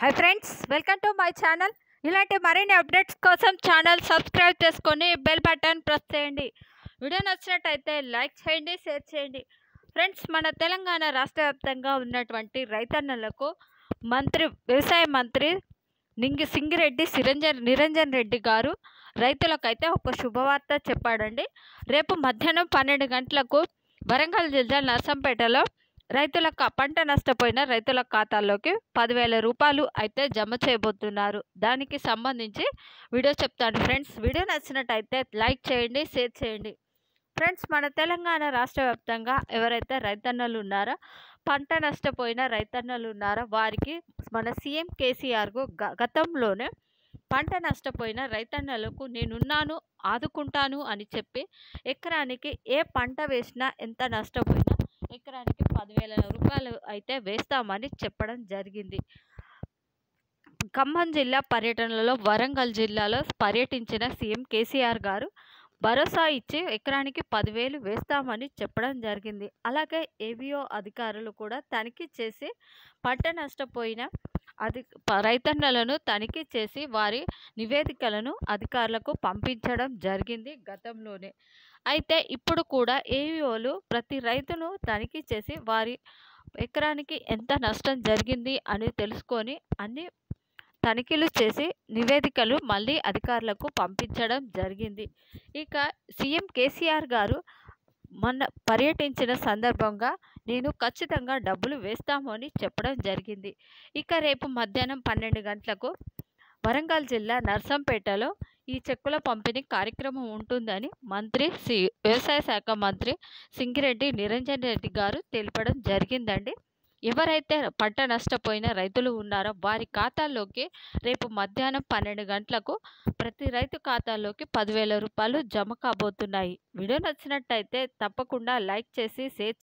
hi friends welcome to my channel ఇలాంటి మరిన్ని updates కోసం ఛానల్ సబ్స్క్రైబ్ చేసుకొని బెల్ బటన్ ప్రెస్ చేయండి వీడియో నచ్చినట్టయితే లైక్ చేయండి షేర్ చేయండి ఫ్రెండ్స్ మన తెలంగాణ రాష్ట్ర వ్యాప్తంగా ఉన్నటువంటి రైతన్నలకు మంత్రి వ్యవసాయ మంత్రి నింగి సింగిరెడ్డి సిరంజన్ నిరంజన్ రెడ్డి గారు రైతులకైతే ఒక శుభవార్త చెప్పాడండి రేపు మధ్యాహ్నం పన్నెండు గంటలకు వరంగల్ జిల్లా నర్సంపేటలో రైతుల క- పంట నష్టపోయిన రైతుల ఖాతాల్లోకి పదివేల రూపాయలు అయితే జమ చేయబోతున్నారు దానికి సంబంధించి వీడియో చెప్తాను ఫ్రెండ్స్ వీడియో నచ్చినట్టయితే లైక్ చేయండి షేర్ చేయండి ఫ్రెండ్స్ మన తెలంగాణ రాష్ట్ర వ్యాప్తంగా ఎవరైతే రైతన్నలు ఉన్నారో పంట నష్టపోయిన రైతన్నలు ఉన్నారో వారికి మన సీఎం కేసీఆర్కు గ- గతంలోనే పంట నష్టపోయిన రైతన్నలకు నేనున్నాను ఆదుకుంటాను అని చెప్పి ఎకరానికి ఏ పంట వేసినా ఎంత నష్టపోయినా ఎకరానికి పదివేల రూపాయలు అయితే వేస్తామని చెప్పడం జరిగింది ఖమ్మం జిల్లా పర్యటనలో వరంగల్ జిల్లాలో పర్యటించిన సీఎం కేసీఆర్ గారు భరోసా ఇచ్చి ఎకరానికి పదివేలు వేస్తామని చెప్పడం జరిగింది అలాగే ఏవిఓ అధికారులు కూడా తనిఖీ చేసి పంట నష్టపోయిన అధి ప- రైతన్నలను తనిఖీ చేసి వారి నివేదికలను అధికారులకు పంపించడం జరిగింది గతంలోనే అయితే ఇప్పుడు కూడా ఏవిఓలు ప్రతి రైతును తనిఖీ చేసి వారి ఎకరానికి ఎంత నష్టం జరిగింది అని తెలుసుకొని అన్ని తనిఖీలు చేసి నివేదికలు మళ్ళీ అధికారులకు పంపించడం జరిగింది ఇక సీఎం కేసీఆర్ గారు మొన్న పర్యటించిన సందర్భంగా నేను ఖచ్చితంగా డబ్బులు వేస్తాము అని చెప్పడం జరిగింది ఇక రేపు మధ్యాహ్నం పన్నెండు గంటలకు వరంగల్ జిల్లా నర్సంపేటలో ఈ చెక్కుల పంపిణీ కార్యక్రమం ఉంటుందని మంత్రి సి వ్యవసాయ శాఖ మంత్రి సింగిరెడ్డి నిరంజన్ రెడ్డి గారు తెలపడం జరిగిందండి ఎవరైతే పంట నష్టపోయిన రైతులు ఉన్నారో వారి ఖాతాల్లోకి రేపు మధ్యాహ్నం పన్నెండు గంటలకు ప్రతి రైతు ఖాతాల్లోకి పదివేల రూపాయలు జమ కాబోతున్నాయి వీడియో నచ్చినట్టయితే తప్పకుండా లైక్ చేసి షేర్